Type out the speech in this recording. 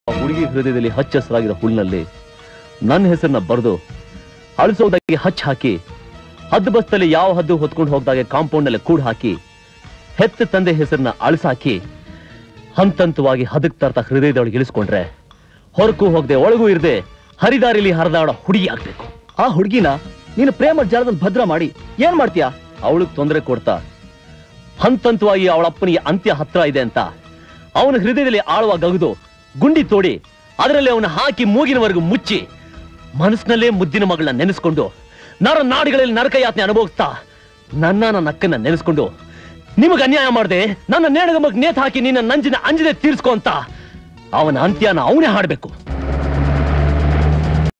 ಆ ಹುಡುಗಿ ಹೃದಯದಲ್ಲಿ ಹಚ್ಚ ಹಸಿರಾಗಿರೋ ಹುಲ್ಲಿನಲ್ಲಿ ನನ್ನ ಹೆಸರನ್ನ ಬರೆದು ಅಳಿಸೋದಾಗಿ ಹಚ್ಚ ಹಾಕಿ ಹದ್ದು ಬಸ್ತಲ್ಲಿ ಯಾವ ಹದ್ದು ಹೊತ್ಕೊಂಡು ಹೋಗ್ದಾಗೆ ಕಾಂಪೌಂಡ್ ನಲ್ಲಿ ಕೂಡ್ ಹಾಕಿ ಹೆತ್ತ ತಂದೆ ಹೆಸರನ್ನ ಅಳಿಸಾಕಿ ಹಂತಂತವಾಗಿ ಹದಕ್ ತರ್ತಾ ಹೃದಯದೊಳಗೆ ಇಳಿಸ್ಕೊಂಡ್ರೆ ಹೊರಕು ಹೋಗದೆ ಒಳಗೂ ಇರದೆ ಹರಿದಾರಿಲಿ ಹರಿದಾಡೋ ಹುಡುಗಿ ಆಗ್ಬೇಕು ಆ ಹುಡುಗಿನ ನೀನು ಪ್ರೇಮ ಜಾಲದಲ್ಲಿ ಭದ್ರ ಮಾಡಿ ಏನ್ ಮಾಡ್ತೀಯಾ ಅವಳಿಗೆ ತೊಂದರೆ ಕೊಡ್ತಾ ಹಂತಂತವಾಗಿ ಅವಳ ಅಪ್ಪನಿಗೆ ಅಂತ್ಯ ಹತ್ರ ಇದೆ ಅಂತ ಅವನ ಹೃದಯದಲ್ಲಿ ಆಳವಾಗಿ ಅಗದು ಗುಂಡಿ ತೋಡಿ ಅದರಲ್ಲಿ ಅವನ ಹಾಕಿ ಮೂಗಿನವರೆಗೂ ಮುಚ್ಚಿ ಮನಸ್ಸಿನಲ್ಲೇ ಮುದ್ದಿನ ಮಗಳನ್ನ ನೆನೆಸ್ಕೊಂಡು ನರ ನಾಡಿಗಳಲ್ಲಿ ನರಕ ಯಾತನೆ ಅನುಭವಿಸ್ತಾ ನನ್ನ ನನ್ನ ಅಕ್ಕನ್ನ ನೆನೆಸ್ಕೊಂಡು ನಿಮಗೆ ಅನ್ಯಾಯ ಮಾಡದೆ ನನ್ನ ನೇಣಗಮಗ್ ನೇತ್ ಹಾಕಿ ನಿನ್ನ ನಂಜಿನ ಅಂಜದೆ ತೀರ್ಸ್ಕೊ ಅಂತ ಅವನ ಅಂತ್ಯನ ಅವನೇ ಹಾಡ್ಬೇಕು